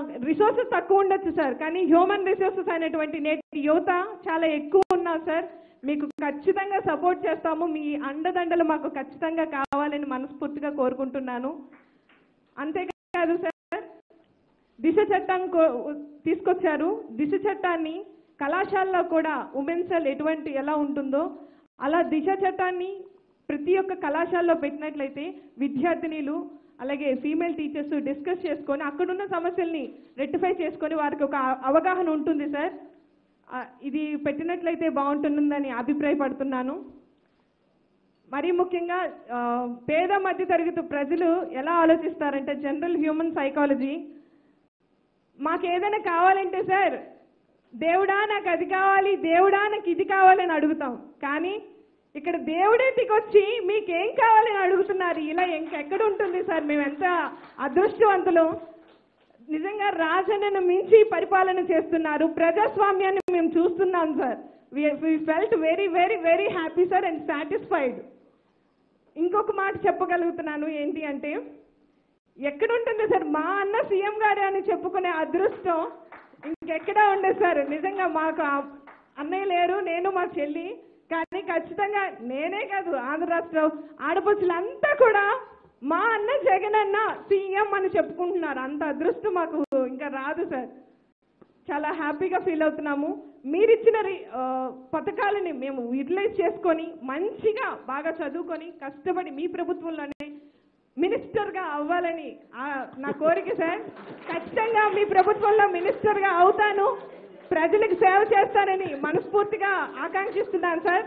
Resources తక్కువ ఉండొచ్చు sir కానీ హ్యూమన్ రిసోర్సెస్ అనేటువంటి నేటి యువత చాలా ఎక్కువ ఉన్నారు సార్ మీకు ఖచ్చితంగా సపోర్ట్ చేస్తాము మీ అండదండలు మాకు ఖచ్చితంగా కావాలని మనస్ఫూర్తిగా కోరుకుంటున్నాను అంతేకాదు సార్ దిశ చట్టం కో- తీసుకొచ్చారు దిశ చట్టాన్ని కళాశాలలో కూడా ఉమెన్స్ సెల్ ఎటువంటి ఎలా ఉంటుందో అలా దిశ చట్టాన్ని ప్రతి ఒక్క కళాశాలలో పెట్టినట్లయితే విద్యార్థినిలు అలాగే ఫీమేల్ టీచర్స్ డిస్కస్ చేసుకొని అక్కడున్న సమస్యల్ని రెక్టిఫై చేసుకొని వారికి ఒక అ- అవగాహన ఉంటుంది సార్ ఆ, ఇది పెట్టినట్లయితే బాగుంటుందని అభిప్రాయపడుతున్నాను మరీ ముఖ్యంగా ఆ, పేద మధ్య తరగతి ప్రజలు ఎలా ఆలోచిస్తారంటే జనరల్ హ్యూమన్ సైకాలజీ మాకు ఏదైనా కావాలంటే సార్ దేవుడా నాకు అది కావాలి దేవుడా నాకు ఇది కావాలని అడుగుతాం కానీ ఇక్కడ దేవుడే దిగొచ్చి మీకేం కావాలని అడుగుతున్నారు ఇలా ఇంకెక్కడ ఉంటుంది సార్ మేము ఎంత అదృష్టవంతులు నిజంగా రాజన్నను మించి పరిపాలన చేస్తున్నారు ప్రజాస్వామ్యాన్ని మేము చూస్తున్నాం sir we felt very very very happy sir and satisfied ఇంకొక మాట చెప్పగలుగుతున్నాను ఏంటి అంటే ఎక్కడ ఉంటుంది సార్ మా అన్న సీఎం గారే అని చెప్పుకునే అదృష్టం ఇంకెక్కడా ఉండదు సార్ నిజంగా మాకు ఆ అన్నయ్య లేరు నేను మా చెల్లి కానీ ఖచ్చితంగా నేనే కాదు ఆంధ్ర రాష్ట్రం ఆడపడుచులంతా కూడా మా అన్న జగన్ అన్న సీఎం అని చెప్పుకుంటున్నారు అంత అదృష్టం మాకు ఇంకా రాదు సార్ చాలా హ్యాపీగా ఫీల్ అవుతున్నాము మీరిచ్చిన రి- ఆ, పథకాలని మేము యూటిలైజ్ చేసుకొని మంచిగా బాగా చదువుకొని కష్టపడి మీ ప్రభుత్వంలోనే మినిస్టర్గా అవ్వాలని ఆ, నా కోరిక సార్ ఖచ్చితంగా మీ ప్రభుత్వంలో మినిస్టర్గా అవుతాను ప్రజలకు సేవ చేస్తానని మనస్ఫూర్తిగా ఆకాంక్షిస్తున్నాను సార్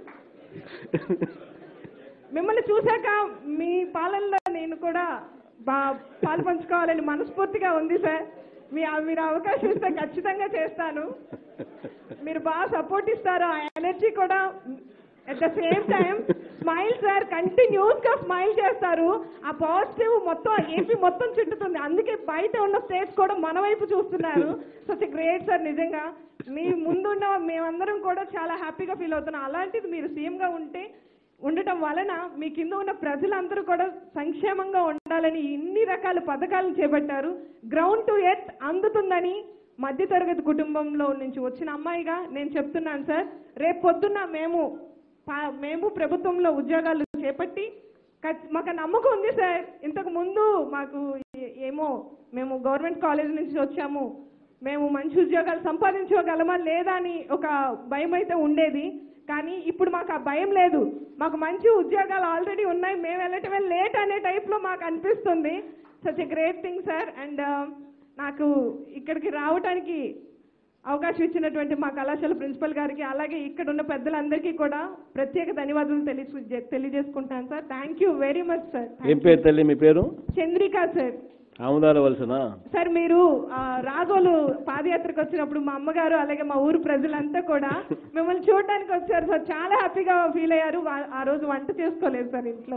మిమ్మల్ని చూశాక మీ పాలనలో నేను కూడా బా పాలు పంచుకోవాలని మనస్ఫూర్తిగా ఉంది సార్ మీ మీరు అవకాశం ఇస్తే ఖచ్చితంగా చేస్తాను మీరు బాగా సపోర్ట్ ఇస్తారు ఆ ఎనర్జీ కూడా at the same time smile sir continuous గా స్మైల్ చేస్తారు ఆ పాజిటివ్ మొత్తం ఏపీ మొత్తం చుట్టుతుంది అందుకే బయట ఉన్న స్టేట్స్ కూడా మన వైపు చూస్తున్నారు సచ్ గ్రేట్ సార్ నిజంగా మీ ముందున్న మేమందరం కూడా చాలా హ్యాపీగా ఫీల్ అవుతున్నాం అలాంటిది మీరు సీఎం గా ఉంటే ఉండటం వలన మీ కింద ఉన్న ప్రజలందరూ కూడా సంక్షేమంగా ఉండాలని ఇన్ని రకాల పథకాలను చేపట్టారు గ్రౌండ్ టు ఎర్త్ అందుతుందని మధ్యతరగతి కుటుంబంలో నుంచి వచ్చిన అమ్మాయిగా నేను చెప్తున్నాను సార్ రేపు పొద్దున్న మేము పా- మేము ప్రభుత్వంలో ఉద్యోగాలు చేపట్టి ఖచ్- మాకు ఆ నమ్మకం ఉంది సార్ ఇంతకు ముందు మాకు ఏ- ఏమో మేము గవర్నమెంట్ కాలేజ్ నుంచి వచ్చాము మేము మంచి ఉద్యోగాలు సంపాదించగలమా లేదా అని ఒక భయం అయితే ఉండేది కానీ ఇప్పుడు మాకు ఆ భయం లేదు మాకు మంచి ఉద్యోగాలు ఆల్రెడీ ఉన్నాయి మేము వెళ్ళటమే లేట్ అనే టైప్లో మాకు అనిపిస్తుంది such a great thing sir and నాకు ఇక్కడికి రావడానికి అవకాశం ఇచ్చినటువంటి మా కళాశాల ప్రిన్సిపల్ గారికి అలాగే ఇక్కడ ఉన్న పెద్దలందరికీ కూడా ప్రత్యేక ధన్యవాదాలు తెలియ తెలియజేసుకుంటాను sir thank you very much sir ఏం పేరు తల్లి మీ పేరు చంద్రిక సార్ ఆముదాల వలసనా సార్ మీరు ఆ, రాగోలు పాదయాత్రకు వచ్చినప్పుడు మా అమ్మగారు అలాగే మా ఊరు ప్రజలంతా కూడా మిమ్మల్ని చూడడానికి వచ్చారు సార్ చాలా హ్యాపీగా ఫీల్ అయ్యారు వా- ఆ రోజు వంట చేసుకోలేదు సార్ ఇంట్లో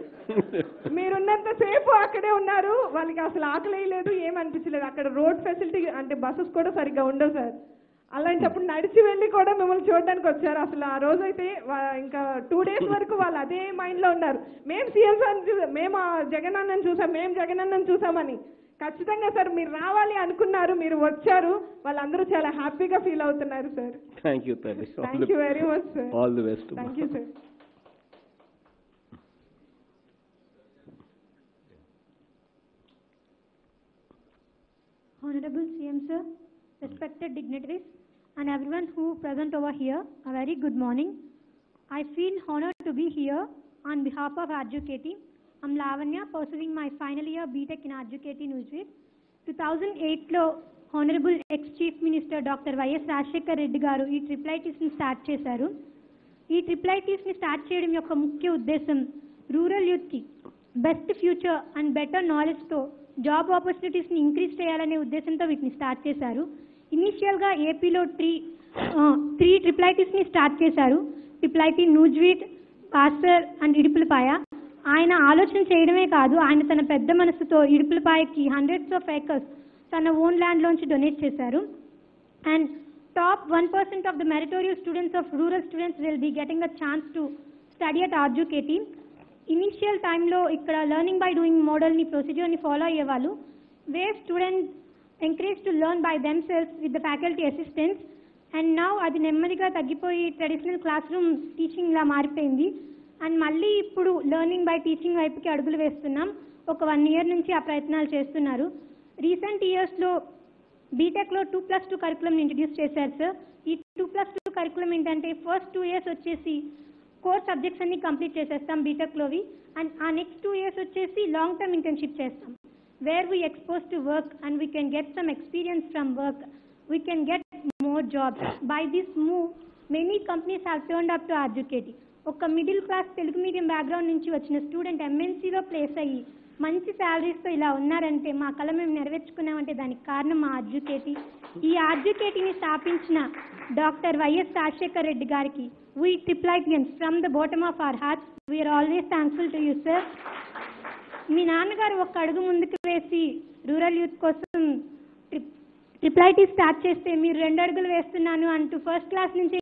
మీరున్నంత సేపు అక్కడే ఉన్నారు వాళ్ళకి అసలు ఆకలి లేదు ఏమనిపించలేదు అక్కడ రోడ్ ఫెసిలిటీ అంటే బస్సెస్ కూడా సరిగ్గా ఉండవు సార్ అలాంటప్పుడు నడిచి వెళ్ళి కూడా మిమ్మల్ని చూడడానికి వచ్చారు అసలు ఆ రోజు అయితే వా- ఇంకా టూ డేస్ వరకు వాళ్ళు అదే మైండ్ లో ఉన్నారు మేము సీఎం సార్ మేము ఆ జగన్ అన్నని చూసాం మేము జగన్ అన్నని చూసామని ఖచ్చితంగా సార్ మీరు రావాలి అనుకున్నారు మీరు వచ్చారు వాళ్ళందరూ చాలా హ్యాపీగా ఫీల్ అవుతున్నారు సార్ థ్యాంక్ యూ తల్లి thank you very much sir all the best thank you sir Honorable CM Sir, respected dignitaries, and everyone who present over here, a very good morning. I feel honored to be here on behalf of Adjucati. I'm Lavanya, pursuing my final year BTech in Adjucati Nujveed. 2008లో honourable ex chief minister doctor YS Rajasekhar Reddy garu ఈ ట్రిప్లైటిస్ని start చేశారు ఈ ట్రిప్లైటిస్ని start చేయడం యొక్క ముఖ్య ఉద్దేశం rural యూత్కి best future and better నాలెడ్జ్తో జాబ్ ఆపర్చునిటీస్ని ఇంక్రీజ్ చేయాలనే ఉద్దేశంతో వీటిని స్టార్ట్ చేశారు ఇనీషియల్గా ఏపీలో త్రీ త్రీ ట్రిప్లైటిస్ని స్టార్ట్ చేశారు ట్రిప్లైటి నూజ్వీట్ పాస్టర్ అండ్ ఇడుపులపాయ ఆయన ఆలోచన చేయడమే కాదు ఆయన తన పెద్ద మనసుతో ఇడుపులపాయకి హండ్రెడ్స్ ఆఫ్ ఏకర్స్ తన ఓన్ ల్యాండ్లోంచి డొనేట్ చేశారు and top one percent of the meritorious students of rural students will be getting a chance to study at RGUKT initial టైంలో ఇక్కడ లెర్నింగ్ బై డూయింగ్ మోడల్ని ప్రొసీజర్ని ఫాలో అయ్యేవాళ్ళు we student encouraged to learn by themselves with the faculty assistance. And now అది నెమ్మదిగా తగ్గిపోయి traditional class room టీచింగ్లా మారిపోయింది and మళ్ళీ ఇప్పుడు లెర్నింగ్ బై టీచింగ్ వైపుకి అడుగులు వేస్తున్నాం ఒక వన్ ఇయర్ నుంచి ఆ ప్రయత్నాలు చేస్తున్నారు రీసెంట్ ఇయర్స్లో బీటెక్లో two plus two curriculum introduce చేశారు సార్ ఈ టూ ప్లస్ టూ కరికులం ఏంటంటే ఫస్ట్ టూ ఇయర్స్ వచ్చేసి కోర్ సబ్జెక్ట్స్ అన్ని కంప్లీట్ చేసేస్తాం బీటెక్లోవి అండ్ ఆ నెక్స్ట్ టూ ఇయర్స్ వచ్చేసి లాంగ్ టర్మ్ ఇంటర్న్షిప్ చేస్తాం where we expose to work and we can get some experience from work we can get more jobs. By this move, many companies have turned up to Educate. ఒక middle class Telugu medium background నుంచి వచ్చిన student ఎంఎన్సీలో place అయ్యి మంచి శాలరీస్తో ఇలా ఉన్నారంటే మా కళ మేము నెరవేర్చుకున్నామంటే దానికి కారణం మా అడ్యుకేటి ఈ అడ్యుకేటిని స్థాపించిన డాక్టర్ వైఎస్ రాజశేఖర్ రెడ్డి గారికి వీ ట్రిప్లైటియన్స్ from the bottom of our hearts we are always thankful to you sir మీ నాన్నగారు ఒక అడుగు ముందుకు వేసి రూరల్ యూత్ కోసం ట్రిప్ ట్రిపుల్ ఐటీ స్టార్ట్ చేస్తే మీరు రెండు అడుగులు వేస్తున్నాను అంటూ ఫస్ట్ క్లాస్ నుంచి